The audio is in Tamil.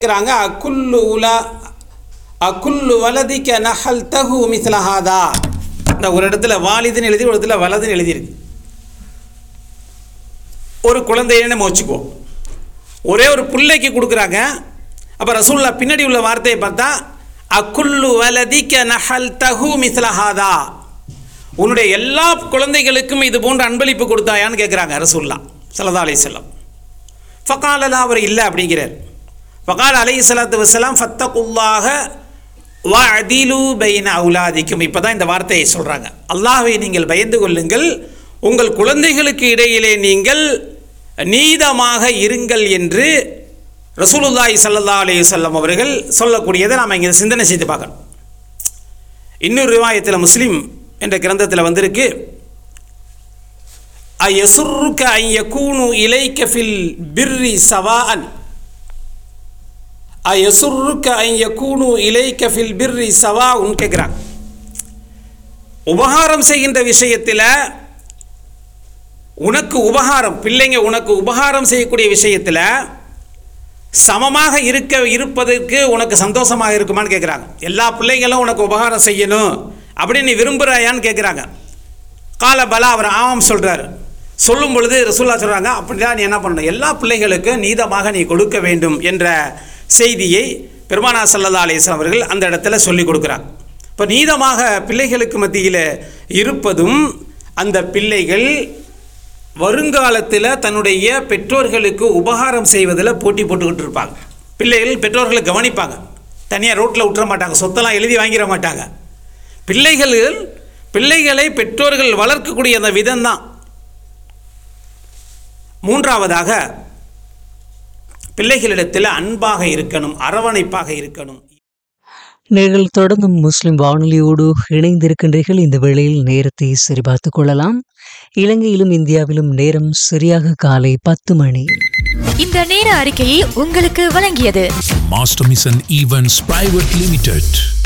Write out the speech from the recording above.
கேட்குறாங்க அக்குல்லு உலா அக்குல்லு வலதிக்க நஹல் தகு மிஸ்லஹாதா இந்த ஒரு இடத்துல வாலிதுன்னு எழுதி ஒரு இடத்துல வலதுன்னு எழுதியிருக்கு ஒரு குழந்தைன்னு நம்ம வச்சுக்குவோம் ஒரே ஒரு பிள்ளைக்கு கொடுக்குறாங்க அப்போ ரசூல்லா பின்னாடி உள்ள வார்த்தையை பார்த்தா அக்குல்லு வலதிக்க நஹல் தகு மிஸ்லஹாதா உன்னுடைய எல்லா குழந்தைகளுக்கும் இது போன்ற அன்பளிப்பு கொடுத்தாயான்னு கேட்குறாங்க ரசூல்லா சல்லா அலி செல்லம் ஃபகாலலா அவர் இல்லை அப்படிங்கிறார் ஃபகால் அலை சலாத்து வசலாம் ஃபத்தகுல்லாக வா அதிலு பைன அவுலாதிக்கும் இப்போ தான் இந்த வார்த்தையை சொல்கிறாங்க அல்லாஹ்வை நீங்கள் பயந்து கொள்ளுங்கள் உங்கள் குழந்தைகளுக்கு இடையிலே நீங்கள் நீதமாக இருங்கள் என்று ரசூலுல்லாஹி ஸல்லல்லாஹு அலைஹி வஸல்லம் அவர்கள் சொல்லக்கூடியதை நாம் இங்கே சிந்தனை செய்து பார்க்கணும் இன்னொரு ரிவாயத்தில் முஸ்லீம் என்ற கிரந்தத்தில் வந்திருக்கு அயசுருக்க ஐயக்கூனு இலைக்க ஃபில் பிர்ரி சவாஅன் அயசுருக்க ஐயக்கூனு இலைக்க ஃபில் பிர்ரி சவாஉன் கேட்குறாங்க உபகாரம் செய்கின்ற விஷயத்தில் உனக்கு உபகாரம் பிள்ளைங்க உனக்கு உபகாரம் செய்யக்கூடிய விஷயத்தில் சமமாக இருக்க இருப்பதற்கு உனக்கு சந்தோஷமாக இருக்குமான்னு கேட்குறாங்க எல்லா பிள்ளைங்களும் உனக்கு உபகாரம் செய்யணும் அப்படின்னு நீ விரும்புகிறாயான்னு கேட்குறாங்க கால பலா அவர் ஆமாம் சொல்கிறாரு சொல்லும் பொழுது ரசூல்லா சொல்கிறாங்க அப்படிதான் நீ என்ன பண்ணணும் எல்லா பிள்ளைகளுக்கும் நீதமாக நீ கொடுக்க வேண்டும் என்ற செய்தியை பெருமானா சல்லல்லா அலிஸ்லாம் அவர்கள் அந்த இடத்துல சொல்லி கொடுக்குறாங்க இப்போ நீதமாக பிள்ளைகளுக்கு மத்தியில் இருப்பதும் அந்த பிள்ளைகள் வருங்காலத்தில் தன்னுடைய பெற்றோர்களுக்கு உபகாரம் செய்வதில் போட்டி போட்டுக்கிட்டு இருப்பாங்க பிள்ளைகள் பெற்றோர்களை கவனிப்பாங்க தனியாக ரோட்டில் விட்டுற மாட்டாங்க சொத்தெல்லாம் எழுதி வாங்கிட மாட்டாங்க பிள்ளைகள் பிள்ளைகளை பெற்றோர்கள் வளர்க்கக்கூடிய அந்த விதம்தான் மூன்றாவதாக பிள்ளைகளிடத்தில் அன்பாக இருக்கணும் அரவணைப்பாக இருக்கணும் நீங்கள் தொடர்ந்தும் முஸ்லிம் வானொலியோடு இணைந்திருக்கின்றீர்கள் இந்த வேளையில் நேரத்தை சரிபார்த்துக் கொள்ளலாம் இலங்கையிலும் இந்தியாவிலும் நேரம் சரியாக காலை பத்து மணி இந்த நேர அறிக்கையை உங்களுக்கு வழங்கியது Master Mission Events Private Limited.